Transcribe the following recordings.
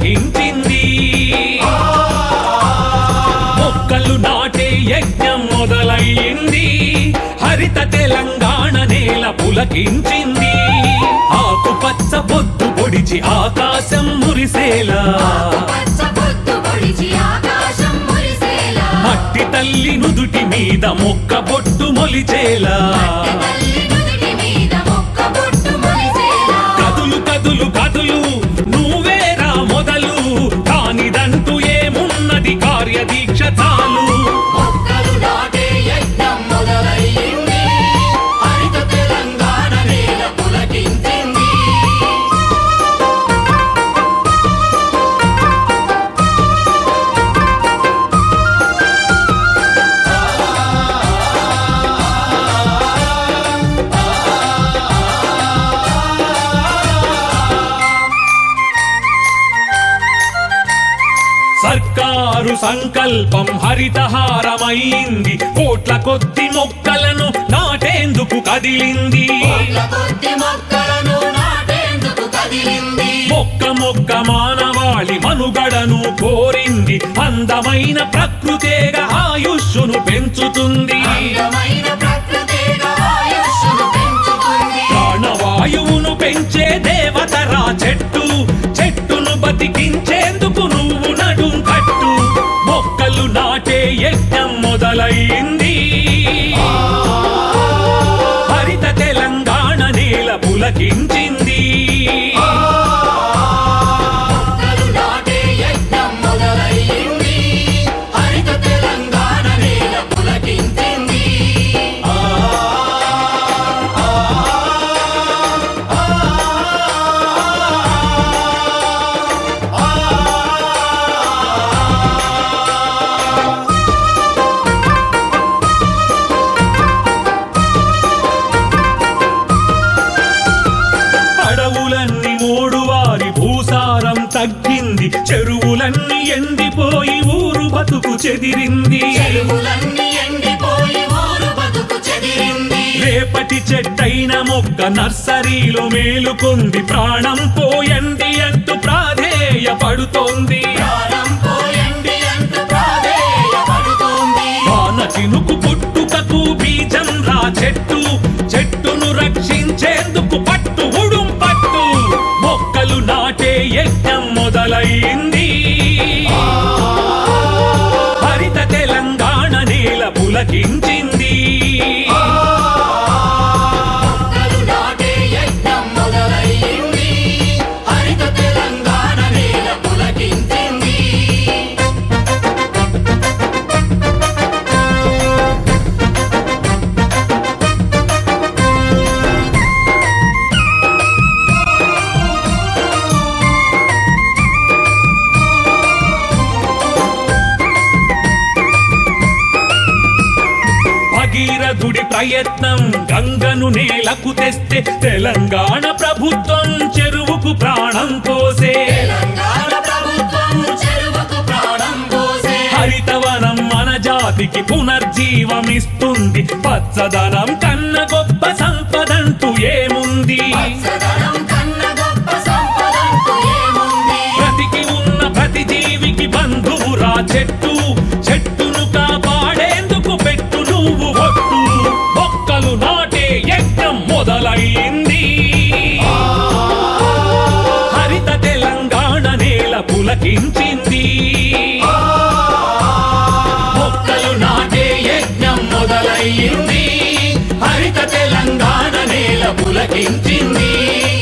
పులకించింది మొక్కలు నాటే యజ్ఞం మొదలయ్యింది హరిత తెలంగాణ నేల పులకించింది ఆకుపచ్చ పొద్దు పొడిచి ఆకాశం మురిసేలా పచ్చ పొద్దు పొడిచి ఆకాశం మురిసేలా మట్టి తల్లి నుదుటి మీద మొక్క బొట్టు మొలిచేలా తల్లి నుదుటి మీద మొక్క బొట్టు మొలిసేలా కదులు కదులు కదులు నువ్వేరా మొదలు కానిదంటూ ఏమున్నది కార్యదీక్ష చాలు మొక్కలు నాటే యజ్ఞం మొదలయ్యింది హరిత తెలంగాణ నేల పులకించింది సర్కారు సంకల్పం హరితహారమైంది కోట్ల కొద్ది మొక్కలను నాటేందుకు కదిలింది కోట్ల కొద్ది మొక్కలను నాటేందుకు కదిలింది మొక్క మొక్క మానవాళి మనుగడను కోరింది అందమైన ప్రకృతేగా ఆయుష్ను పెంచుతుంది అందమైన ప్రకృతిగా ఆయుష్ను పెంచుతుంది ప్రాణవాయువును పెంచే దేవతరా చెట్టు చెట్టును బతికించేందుకు నువ్వు నడుం కట్టు మొక్కలు నాటే యజ్ఞం మొదలయ్యింది హరిత తెలంగాణ నేల పులకించింది మొక్కలు నాటే యజ్ఞం మొదలయ్యింది హరిత తెలంగాణ నేల పులకించింది అడవులన్నీ మూడువారి భూసారం తగ్గింది చెరువులన్నీ ఎండిపోయి ఊరు బతుకు చెదిరింది చెరువులన్నీ ఎండిపోయి ఊరు బతుకు చెదిరింది రేపటి చెట్టైన మొక్క నర్సరీలో మేలుకుంది ప్రాణం పోయండి అంటూ ప్రాధేయపడుతోంది ప్రాణం పోయండి అంటూ ప్రాధేయపడుతోంది వాన చినుకు పుట్టుకకు బీజం రా చెట్టు చెట్టును రక్షించేందుకు పట్టు ఉడుం పట్టు మొక్కలు నాటే యజ్ఞం మొదలైంది హరిత తెలంగాణ నేల పులకించింది మొక్కలు నాటే యజ్ఞం మొదలయ్యింది హరిత తెలంగాణ నేల పులకించింది భగీరథుడి ప్రయత్నం గంగను నేలకు తెస్తే తెలంగాణ ప్రభుత్వం చెరువుకు ప్రాణం పోసే తెలంగాణ ప్రభుత్వం చెరువుకు ప్రాణం పోసే హరితవనం మన జాతికి పునర్జీవమిస్తుంది పచ్చదనం కన్న గొప్ప సంపదంటూ ఏముంది పచ్చదనం కన్న గొప్ప సంపదంటూ ఏముంది బ్రతికి ఉన్న ప్రతి జీవికి బంధువురా చెట్టు చెట్టును కాపాడేందుకు పెట్టు నువ్వు ఒట్టు మొక్కలు నాటే యజ్ఞం మొదలైంది హరిత తెలంగాణ నేల పులకించింది మొక్కలు నాటే యజ్ఞం మొదలయ్యింది హరిత తెలంగాణ నేల పులకించింది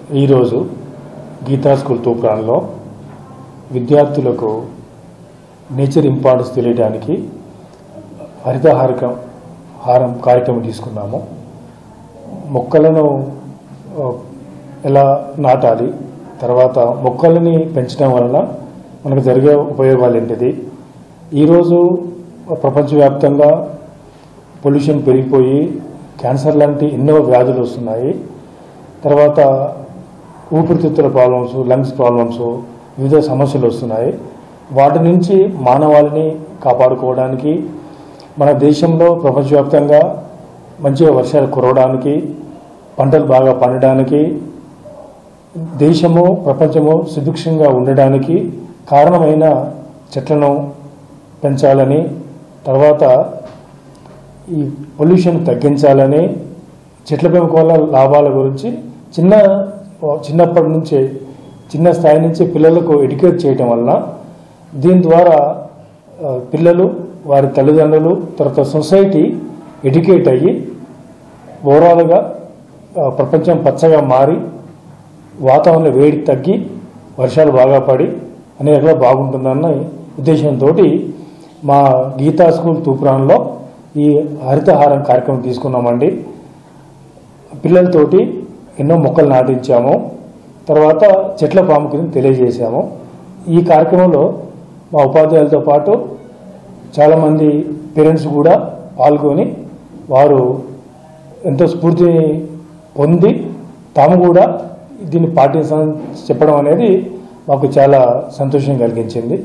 ఈరోజు గీతా స్కూల్ తూప్రాన్లో విద్యార్థులకు నేచర్ ఇంపార్టెన్స్ తెలియడానికి హరితహారకం హారం కార్యక్రమం తీసుకున్నాము మొక్కలను ఆ, ఎలా నాటాలి తర్వాత మొక్కలని పెంచడం వలన మనకు జరిగే ఉపయోగాలు ఏంటిది ఈరోజు ప్రపంచవ్యాప్తంగా పొల్యూషన్ పెరిగిపోయి క్యాన్సర్ లాంటి ఎన్నో వ్యాధులు వస్తున్నాయి తర్వాత ఊపిరితిత్తుల ప్రాబ్లమ్స్ లంగ్స్ ప్రాబ్లమ్స్ వివిధ సమస్యలు వస్తున్నాయి వాటి నుంచి మానవాళిని కాపాడుకోవడానికి మన దేశంలో ప్రపంచవ్యాప్తంగా మంచిగా వర్షాలు కురవడానికి పంటలు బాగా పండడానికి దేశము ప్రపంచము సుభిక్షంగా ఉండడానికి కారణమైన చెట్లను పెంచాలని తర్వాత ఈ పొల్యూషన్ తగ్గించాలని చెట్ల పెంపకం వల్ల లాభాల గురించి చిన్న చిన్నప్పటి నుంచే చిన్న స్థాయి నుంచి పిల్లలకు ఎడ్యుకేట్ చేయటం వలన దీని ద్వారా ఆ, పిల్లలు వారి తల్లిదండ్రులు తర్వాత సొసైటీ ఎడ్యుకేట్ అయ్యి ఓవరాల్గా ఆ, ప్రపంచం పచ్చగా మారి వాతావరణ వేడి తగ్గి వర్షాలు బాగా పడి అనే రకాల బాగుంటుందన్న ఉద్దేశంతో మా గీతా స్కూల్ తూప్రాన్లో ఈ హరితహారం కార్యక్రమం తీసుకున్నామండి పిల్లలతోటి ఎన్నో మొక్కలు నాటించాము తర్వాత చెట్ల ప్రాముఖ్యతను తెలియజేశాము ఈ కార్యక్రమంలో మా ఉపాధ్యాయులతో పాటు చాలామంది పేరెంట్స్ కూడా పాల్గొని వారు ఎంతో స్ఫూర్తిని పొంది తాము కూడా దీన్ని పాటించాలని చెప్పడం అనేది మాకు చాలా సంతోషం కలిగించింది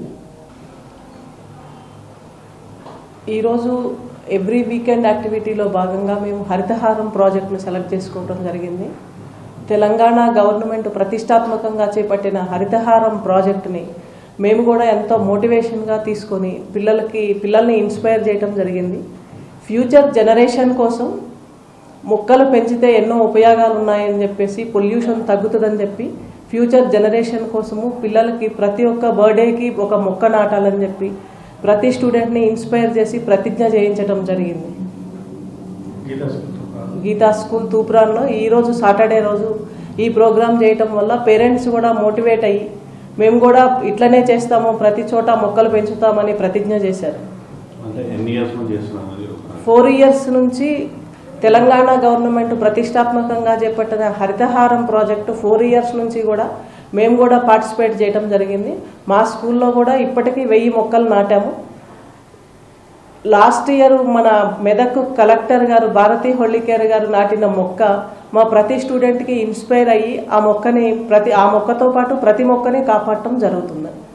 ఈరోజు ఎవ్రీ వీకెండ్ యాక్టివిటీలో భాగంగా మేము హరితహారం ప్రాజెక్ట్ను సెలెక్ట్ చేసుకోవడం జరిగింది తెలంగాణ గవర్నమెంట్ ప్రతిష్టాత్మకంగా చేపట్టిన హరితహారం ప్రాజెక్టుని మేము కూడా ఎంతో మోటివేషన్గా తీసుకొని పిల్లలకి పిల్లల్ని ఇన్స్పైర్ చేయడం జరిగింది ఫ్యూచర్ జనరేషన్ కోసం మొక్కలు పెంచితే ఎన్నో ఉపయోగాలు ఉన్నాయని చెప్పేసి పొల్యూషన్ తగ్గుతుందని చెప్పి ఫ్యూచర్ జనరేషన్ కోసము పిల్లలకి ప్రతి ఒక్క బర్త్డేకి ఒక మొక్క నాటాలని చెప్పి ప్రతి స్టూడెంట్ని ఇన్స్పైర్ చేసి ప్రతిజ్ఞ చేయించడం జరిగింది గీతా స్కూల్ తూప్రాన్లో ఈరోజు సాటర్డే రోజు ఈ ప్రోగ్రామ్ చేయటం వల్ల పేరెంట్స్ కూడా మోటివేట్ అయ్యి మేము కూడా ఇట్లనే చేస్తాము ప్రతి చోట మొక్కలు పెంచుతామని ప్రతిజ్ఞ చేశారు అంటే ఎన్ని ఇయర్స్ నుంచి చేస్తున్నాం అది ఒక ఫోర్ ఇయర్స్ నుంచి తెలంగాణ గవర్నమెంట్ ప్రతిష్టాత్మకంగా చేపట్టిన హరితహారం ప్రాజెక్టు ఫోర్ ఇయర్స్ నుంచి కూడా మేము కూడా పార్టిసిపేట్ చేయడం జరిగింది మా స్కూల్లో కూడా ఇప్పటికీ వెయ్యి మొక్కలు నాటాము లాస్ట్ ఇయర్ మన మెదక్ కలెక్టర్ గారు భారతీ హొల్లికేర్ గారు నాటిన మొక్క మా ప్రతి స్టూడెంట్కి ఇన్స్పైర్ అయ్యి ఆ మొక్కని ప్రతి ఆ మొక్కతో పాటు ప్రతి మొక్కని కాపాడటం జరుగుతుంది